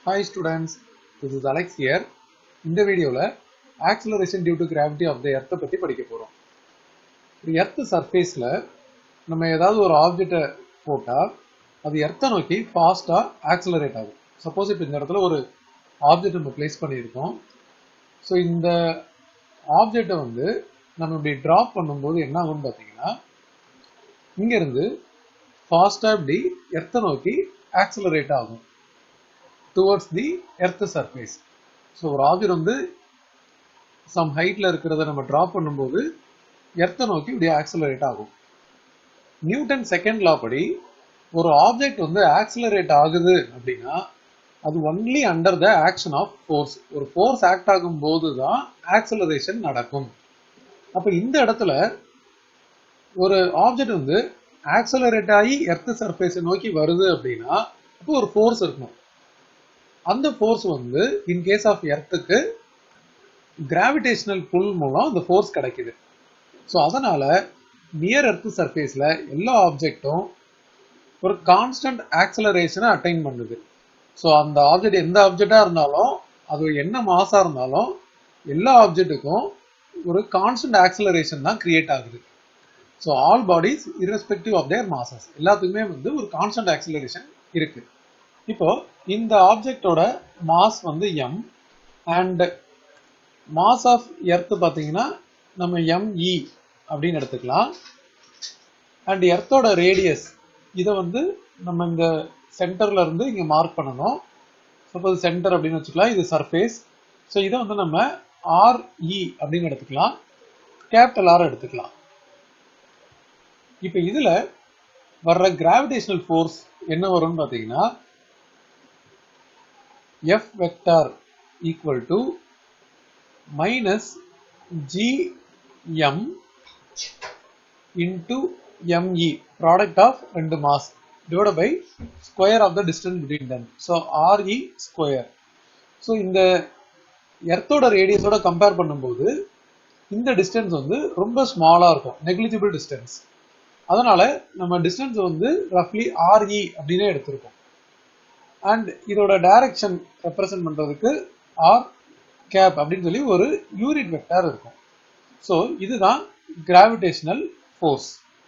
Hi students, this is Alex here. இந்த வீடியோவில் acceleration due to gravity of the earth பற்றி படிக்க போகிறோம் எர்த் சர்ஃபேஸில் நம்ம ஏதாவது ஒரு ஆப்ஜெக்டை போட்டால் அது எர்த்தை நோக்கி ஃபாஸ்ட்டாக ஆக்சலரேட் ஆகும் சப்போஸ் இப்போ இந்த இடத்துல ஒரு ஆப்ஜெக்ட் நம்ம பிளேஸ் பண்ணியிருக்கோம் ஸோ இந்த ஆப்ஜெக்டை வந்து நம்ம இப்படி ட்ராப் பண்ணும்போது என்ன ஆகும்னு பார்த்தீங்கன்னா இங்கேருந்து ஃபாஸ்ட்டாக இப்படி எர்த்தை நோக்கி ஆக்சலரேட் ஆகும் towards the earth surface so ஒரு ஆப்ஜெக்ட் வந்து சம் ஹைட்டில் இருக்கிறத நம்ம ட்ராப் பண்ணும்போது எர்த்தை நோக்கி இப்படி ஆக்சலரேட் ஆகும் நியூட்டன் செகண்ட் லா படி ஒரு ஆப்ஜெக்ட் வந்து ஆக்சலரேட் ஆகுது அப்படின்னா அது only under the action of force ஒரு ஃபோர்ஸ் ஆக்ட் ஆகும் போது தான் ஆக்சலரேஷன் நடக்கும் அப்போ இந்த இடத்துல ஒரு ஆப்ஜெக்ட் வந்து ஆக்சலரேட் ஆகி எர்த் சர்ஃபேஸை நோக்கி வருது அப்படின்னா அப்போ ஒரு ஃபோர்ஸ் இருக்கணும் அந்த ஃபோர்ஸ் வந்து இன் கேஸ் ஆஃப் எர்த்துக்கு கிராவிடேஷனல் புல் மூலம் அந்த ஃபோர்ஸ் கிடைக்குது ஸோ அதனால நியர் எர்த் சர்ஃபேஸில் எல்லா ஆப்ஜெக்டும் ஒரு கான்ஸ்டன்ட் ஆக்சலரேஷனை அட்டைன் பண்ணுது ஸோ அந்த ஆப்ஜெக்ட் எந்த ஆப்ஜெக்டாக இருந்தாலும் அது என்ன மாஸாக இருந்தாலும் எல்லா ஆப்ஜெக்ட்டுக்கும் ஒரு கான்ஸ்டன்ட் ஆக்சலரேஷன் தான் கிரியேட் ஆகுது so all bodies irrespective of their masses எல்லாத்துக்குமே வந்து ஒரு கான்ஸ்டன்ட் ஆக்சலரேஷன் இருக்கு இப்போ இந்த ஆப்ஜெக்டோட மாஸ் வந்து M and mass of earth பார்த்தீங்கன்னா நம்ம எம்இ அப்படின்னு எடுத்துக்கலாம் அண்ட் எர்த்தோட ரேடியஸ் இதை வந்து நம்ம இந்த சென்டர்ல இருந்து இங்கே மார்க் பண்ணணும் சப்போஸ் சென்டர் அப்படின்னு வச்சுக்கலாம் இது சர்ஃபேஸ் ஸோ இதை வந்து நம்ம ஆர்இ அப்படின்னு எடுத்துக்கலாம் கேபிட்டல் ஆர் எடுத்துக்கலாம் இப்போ இதில் வர்ற கிராவிடேஷனல் ஃபோர்ஸ் என்ன வரும்னு பார்த்தீங்கன்னா F vector equal to minus GM into M E product of ரெண்டு mass divide by square of the distance between them so R E square so இந்த எர்த்தோட ரேடியஸோட கம்பேர் பண்ணும்போது இந்த டிஸ்டன்ஸ் வந்து ரொம்ப ஸ்மாலாக இருக்கும் நெக்லிஜிபிள் டிஸ்டன்ஸ் அதனால நம்ம டிஸ்டன்ஸ் வந்து ரஃப்லி ஆர்இ அப்படின்னே எடுத்திருக்கோம் அண்ட் இதோட டைரக்ஷன் ரெப்ரசன்ட் பண்றதுக்கு ஆர் கேப் அப்படின்னு சொல்லி ஒரு யூனிட் வெக்டார் இருக்கும் ஸோ இதுதான் gravitational force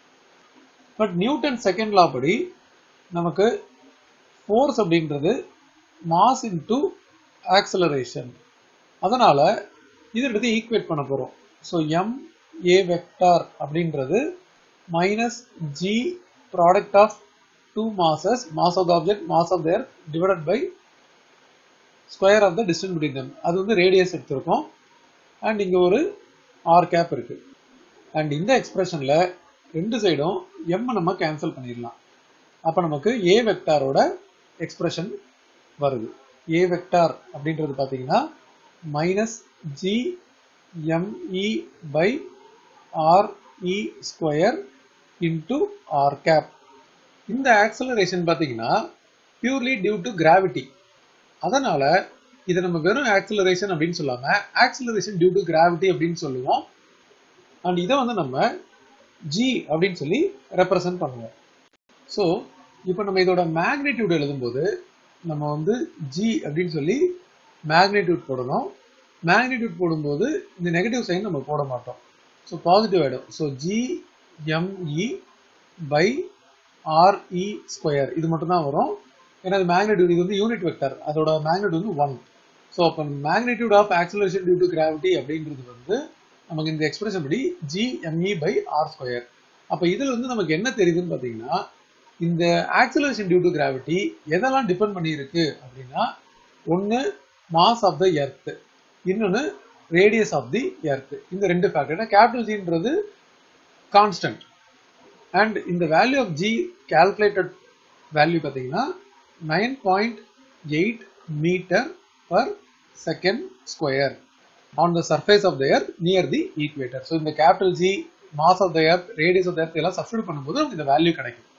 but Newton second law படி நமக்கு ஃபோர்ஸ் அப்படின்றது மாஸ் இன்டு ஆக்சலரேஷன் அதனால இது எடுத்து ஈக்குவேட் பண்ண போறோம் ஸோ எம் ஏ வெக்டார் அப்படின்றது minus g product of two masses mass of the object mass of the earth divided by square of the distance between them அது வந்து radius எடுத்திருக்கோம் and இங்க ஒரு ஆர் கேப் இருக்கு and இந்த எக்ஸ்பிரஷன்ல ரெண்டு சைடும் எம் நம்ம கேன்சல் பண்ணிடலாம் அப்ப நமக்கு ஏ வெக்டாரோட எக்ஸ்பிரஷன் வருது ஏ வெக்டார் அப்படின்றது பாத்தீங்கன்னா minus G M E by R E square into R cap இந்த ஆக்சலரேஷன் பார்த்தீங்கன்னா பியூர்லி டியூ டு கிராவிட்டி அதனால இதை நம்ம வெறும் ஆக்சலரேஷன் அப்படின்னு சொல்லாம ஆக்சலரேஷன் டியூ டு கிராவிட்டி அப்படின்னு சொல்லுவோம் அண்ட் இதை வந்து நம்ம ஜி அப்படின்னு சொல்லி ரெப்ரசன்ட் பண்ணுவோம் ஸோ இப்போ நம்ம இதோட மேக்னிடியூட் எழுதும்போது நம்ம வந்து ஜி அப்படின்னு சொல்லி மேக்னிடியூட் போடணும் மேக்னிடியூட் போடும்போது இந்த நெகட்டிவ் சைன் நம்ம போட மாட்டோம் ஸோ பாசிட்டிவ் ஆகிடும் so G M E by R E square இது மட்டும் தான் வரும் ஏன்னா அது மேக்னிடியூட் இது வந்து யூனிட் வெக்டர் அதோட மேக்னிடியூட் வந்து ஒன் ஸோ அப்போ magnitude of acceleration due to gravity அப்படின்றது வந்து நமக்கு இந்த எக்ஸ்பிரஷன் படி G M E by R square அப்போ இதில் வந்து நமக்கு என்ன தெரியுதுன்னு பார்த்தீங்கன்னா இந்த ஆக்சலரேஷன் டியூ டு கிராவிட்டி எதெல்லாம் டிபெண்ட் பண்ணியிருக்கு அப்படின்னா ஒன்று மாஸ் ஆஃப் த எர்த் இன்னொன்று ரேடியஸ் ஆஃப் தி எர்த் இந்த ரெண்டு ஃபேக்டர் ஏன்னா கேபிட்டல் ஜின்றது கான்ஸ்டன்ட் அண்ட் இந்த value of G calculated value பார்த்தீங்கன்னா nine point eight metre per second square on the surface of the earth near the equator so இந்த capital G mass of the earth radius of the earth எல்லாம் substitute பண்ணும்போது நமக்கு இந்த value கிடைக்கும்